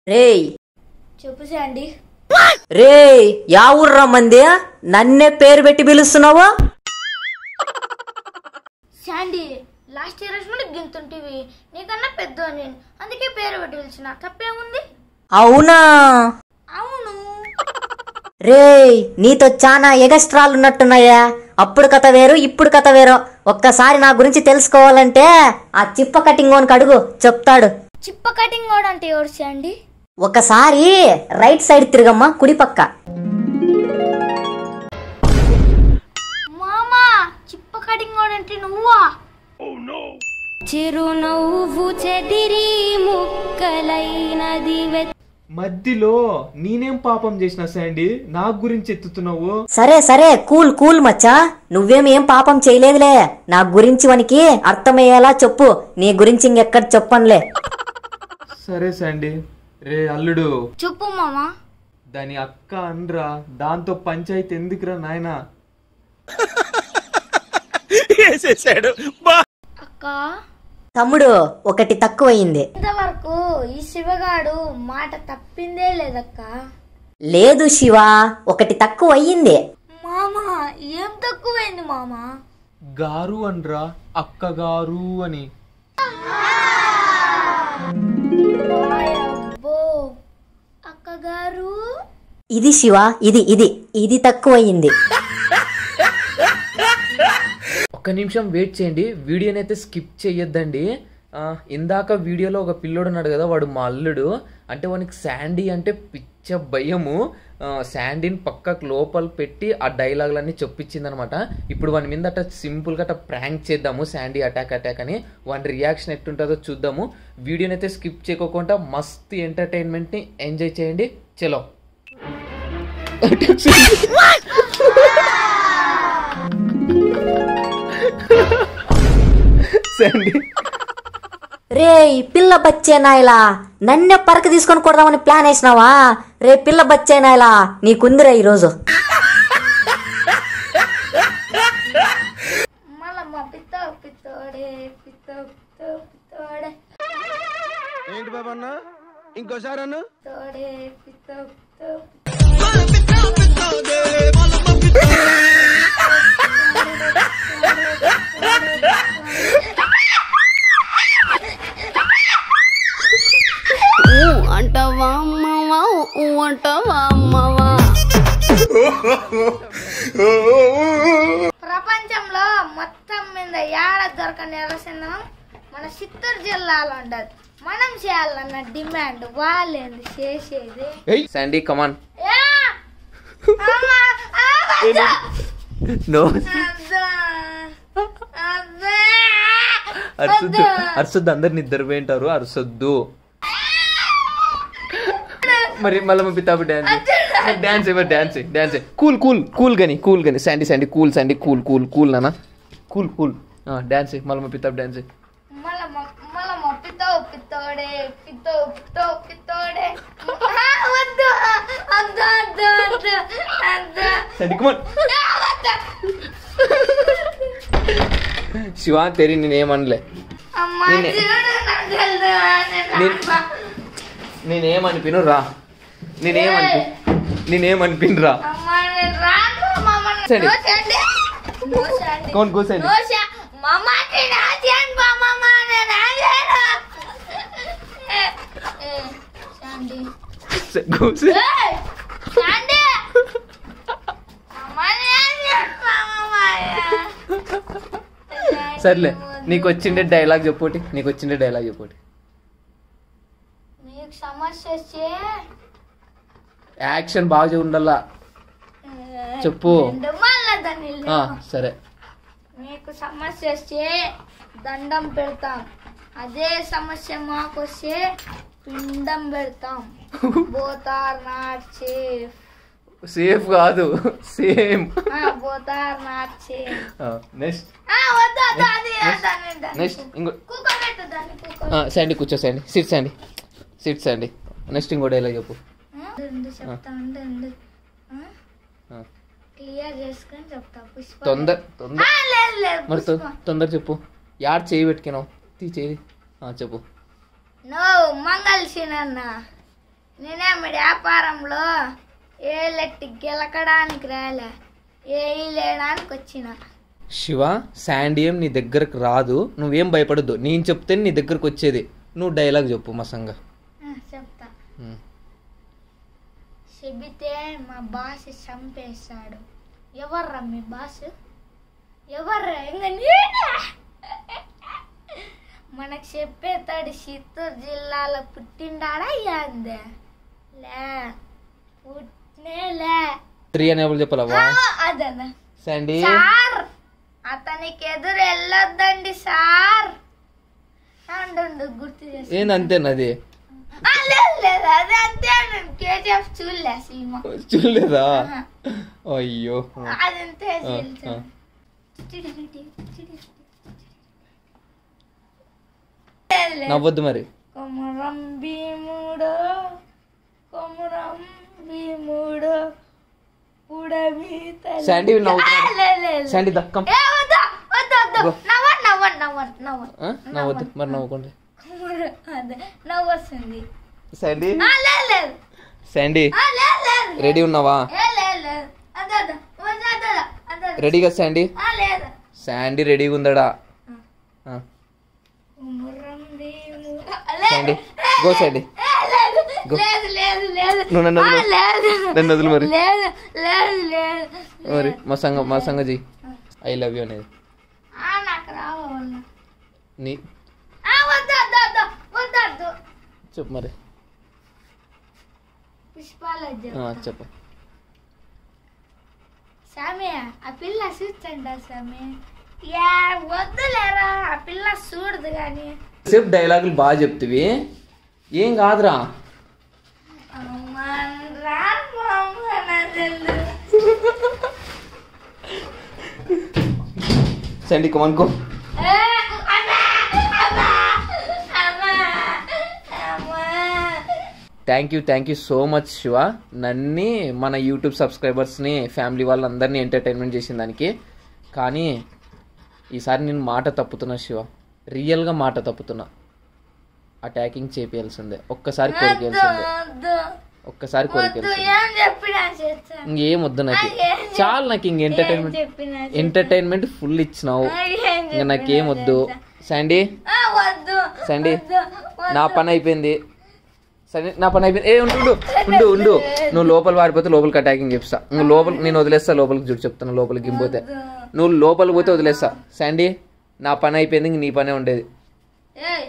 రేయ్ చెప్పు శాండీ రేయ్ యా ఊర్రా మంది నన్నే పేరు పెట్టి పిలుస్తున్నావు శాండీ లాస్ట్ ఇయర్ నుండి గింతుంటివి నీకన్నా పెద్ద నేను అందుకే పేరు పెట్టి పిలిచిన తప్పేముంది అవునా అవును రేయ్ నీతో చాలా ఎగస్ట్రాలు ఉన్నట్టున్నాయా అప్పుడు కథ వేరు ఇప్పుడు కథ వేరు ఒక్కసారి నా గురించి తెలుసుకోవాలంటే ఆ చిప్ప కటింగ్ ఓన్కి అడుగు చెప్తాడు చిప్ప కటింగ్ కూడా అంటే ఎవరు శాండీ ఒకసారి రైట్ సైడ్ తిరగమ్మా కుడి పక్క మామా చిప్ప కటింగ్ కూడా అంటే నువ్వా చిరునవ్వు చెదిరి ముక్కలైనది వెత్ మధ్యలో నేనేం పాపం చేసిన శాండీ నా గురించి ఎత్తుతున్నావు సరే సరే కూల్ కూల్ మచ్చా నువ్వేం ఏం పాపం చేయలేదులే నా గురించి వనికి అర్థమయ్యేలా చెప్పు నీ గురించి ఇంకెక్కడ చెప్పనులే సరే శాండీ రే అల్లుడు చెప్పు మామా దాని అక్క అనరా దాంతో పంచాయతీ ఎందుకురా నాయనా అక్క తమ్ముడు ఒకటి తక్కువయింది ఇంతవరకు ఈ శివగాడు మాట తప్పిందే లేదక్క లేదు శివ ఒకటి తక్కువ అయ్యింది మామా ఏం తక్కువైంది మామా గారు అనరా అక్క గారు అని అబ్బో అక్కగారు ఇది శివ ఇది ఇది ఇది తక్కువ అయ్యింది ఒక్క నిమిషం వెయిట్ చేయండి వీడియోని అయితే స్కిప్ చేయొద్దండి ఆ, ఇందాక వీడియోలో ఒక పిల్లోడు ఉన్నాడు కదా వాడు మా అల్లుడు అంటే వానికి శాండీ అంటే పిచ్చ భయము ఆ, శాండీని పక్కకు లోపల పెట్టి ఆ డైలాగులన్నీ చెప్పించిందనమాట ఇప్పుడు వాని మీద అట్ట సింపుల్గా అట్ట ప్రాంక్ చేద్దాము శాండీ అటాక్ అటాక్ అని వాని రియాక్షన్ ఎట్టుంటుందో చూద్దాము వీడియోని అయితే స్కిప్ చేయకోకుండా మస్తు ఎంటర్టైన్మెంట్ని ఎంజాయ్ చేయండి చలో శాండీ రేయ్ పిల్ల బచ్చేనాయలా నన్నే పరక తీసుకొని కొడదామని ప్లాన్ వేసినావా రే పిల్ల బచ్చేనాయలా నీకుందిరా ఈరోజు మళ్ళా మా పిత్త పిత్తోడే పిత్త పిత్త పిత్తోడే ఏంటి బాబన్న ఇంకోసారి అన్న పిత్తోడే పిత్త పిత్త అంటవా అమ్మవా ఊ అంటవా అమ్మవా ప్రపంచంలో మొత్తం మీద ఏడ దొరకని ఎర్రసిందనం మన చిత్తూరు జిల్లాలో ఉండదు మనం చేయాలన్న డిమాండ్ వాళ్ళేంది చేసేది శాండీ కమాన్ ఏ! అమ్మా! ఆ, వద్దు! నో వద్దు! వద్దు! అరుసొద్దు అరుసొద్దు అందరు నిద్ర పోయింటారు అరుసొద్దు మరి మళ్ళీ మా పితాపు డాన్స్ డాన్స్ ఎవరు dance dance cool cool cool గని కూల్ గని Sandy Sandy cool Sandy cool cool cool నాన్న కూల్ కూల్ డాన్స్ మళ్ళీ మా పితాపు డాన్స్ మళ్ళా మా- మళ్ళా మా పిత్తో పిత్తోడే పిత్తో పిత్తో పిత్తోడే ఆ, వద్దు వద్దు వద్దు వద్దు వద్దు శాండీ కమాన్ ఆ, వద్దు శివ తెరి నేనేమనలే అమ్మా నిన్నే- చూడు నాకు తెలుసు నేను నేను- నేనేమనిపిను రా నేనేమనిపి నేనేమనిపిను రా అమ్మా నేను రాను మామ సరే. నోసండి నోసండి కౌన్ కూసండి నోస మామ నేను ఆచాను మామ నేను ఆచాను శాండి కూసే ఏయ్! శాండి అమ్మ నేను ఆచాను మామ సర్లే నీకు వచ్చిండే డైలాగ్ చెప్పోటి నీకు వచ్చిండే డైలాగ్ చెప్పోటి నీకు సమస్య వస్తే యాక్షన్ బాగా ఉండాలా చెప్పు రెండు మళ్ళా దాన్ని ఆ, సరే మీకు సమస్య వస్తే దండం పెడతాం అదే సమస్య మాకు వస్తే పిండం పెడతాం బోతార్ నాట్ సేఫ్ సేఫ్ కాదు same both are not safe next వద్దు వద్దు అది దాన్ని దాన్ని నెక్స్ట్ ఇంకో కూకోబెట్టు దాన్ని కూకో శాండీ కూర్చో Sandy sit Sandy sit Sandy next ఇంకో డైలాగ్ చెప్పు ఉండు చెప్తా ఉండు ఉండు ఆ. క్లియర్ చేసుకొని చెప్తా పుష్ప తొందర తొందర ఆ, లేదు లేదు మరి తొ- పుష్ప తొందర చెప్పు యాడ్ చేయి పెట్టుకున్నావు తీ చేయి ఆ, చెప్పు నో మంగళ సినన్న నేనే మీ వ్యాపారంలో ఏలెట్టి గెలకడానికి రాలే ఏ లేడానికి వచ్చిన శివ శాండీ ఏం నీ దగ్గరకు రాదు నువ్వేం భయపడద్దు నేను చెప్తే నీ దగ్గరకు వచ్చేది నువ్వు డైలాగ్ చెప్పు మా సంగ ఆ, చెప్తా చెబితే మా బాస్ చంపేశాడు ఎవర్రా మీ బాస్ ఎవర్రా ఇంక నేనే మనకు చెప్పేతాడు చిత్తూరు జిల్లాలో పుట్టిండాడా యాందే లే పుట్టినే లే త్రీ అని ఎవరు చెప్పాలవా అదన్నా శాండీ సార్ అతనికి ఎదురు వెళ్ళొద్దండి సార్ ఉండు, ఉండు, గుర్తు చేస్తా ఏంది అంతేనది ఆ, లేదు లేదు అది అంతే నేను కేజీఎఫ్ చూడలే సినిమా చూడలేదా అయ్యో అదంతే ఆ, తెలుసు ఆ. నవ్వద్దు మరి కొమరం భీముడు కొమరం భీముడు ఉడమి తల్లి. శాండీ నవ్వుతున్నాడు ఆ, లేదు, లేదు. శాండీ దక్కం ఏ, వద్దు, వద్దు, వద్దు. గో. నవ్వండి, నవ్వండి, నవ్వండి, నవ్వండి. నవ్వద్దు మరి నవ్వుకోండి కొమరం, అదే, నవ్వు వస్తుంది శాండీ ఆ, లేదు, లేదు. శాండీ ఆ, లేదు, లేదు. రెడీ ఉన్నావా ఏ, లేదు, లేదు. అదే, అదే. వద్దు, అదే, అదే. అదే, అదే. రెడీగా శాండీ ఆ, లేదు. శాండీ రెడీగా ఉందడా ఆ. కొమరం భీముడు. శాండీ లేదు. గో శాండీ ఏ, లేదు, గో. లేదు, లేదు, లేదు. నువ్వు నన్ను ఆ, వదిలు. లేదు. నన్ను వదిలు మరి. లేదు, లేదు, లేదు. మరి మా సంగ మా సంగజీ ఐ లవ్ యూ అనేది ఆ, నాకు రావాలి నీ ఆ, వద్దు, వద్దు, వద్దు. వద్దు, వద్దు. చెప్పు మరి పుష్పాలజ్జ ఆ, చెప్పు స్వామి ఆ పిల్ల చూచండి స్వామి యా వద్దులేరా ఆ పిల్ల చూడదు కానీ సేపు డైలాగులు బాగా చెప్తివి ఏం కాదురా అమ్మరా మామ నన్ను శాండీ కమనుకో ఏ, అమ్మా, అమ్మా, అమ్మా, అమ్మా. Thank you thank you so much Shiva నన్ని మన యూట్యూబ్ సబ్స్క్రైబర్స్ని ఫ్యామిలీ వాళ్ళందరినీ ఎంటర్టైన్మెంట్ చేసిన దానికి కానీ ఈసారి నేను మాట తప్పుతున్నా శివ రియల్గా మాట తప్పుతున్నా అటాకింగ్ చేపియాల్సిందే ఒక్కసారి వద్దు కోరికేయాల్సిందే వద్దు ఒక్కసారి వద్దు కోరికేయాల్సిందే ఏం చెప్పినా చేస్తాను ఇంకేం వద్దు నాకు నాకేం చాలు నాకు ఇంక ఎంటర్టైన్మెంట్ చెప్పినా ఎంటర్టైన్మెంట్ ఫుల్ ఇచ్చినావు నాకేం ఇంకా నాకేం వద్దు శాండీ ఆ, వద్దు సండి వద్దు, నా పని అయిపోయింది సరే నా పని అయిపోయింది ఏ ఉండు ఉండు ఉండు ఉండు నువ్వు లోపల వారిపోతే లోపలికి అటాకింగ్ చెప్తా నువ్వు లోపల నేను వదిలేస్తా లోపలికి చూడు చెప్తాను లోపలికి గింపోతే నువ్వు లోపలికి పోతే వదిలేస్తా శాండీ నా పని అయిపోయింది ఇంక నీ పనే ఉండేది ఏయ్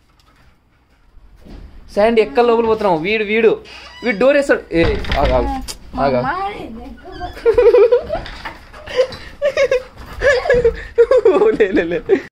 శాండీ ఎక్కడ లోపలికి పోతున్నావు వీడు వీడు వీడు డోర్ వేస్తాడు ఏ ఆగా ఆగా మారి దగ్గర లే లే, లే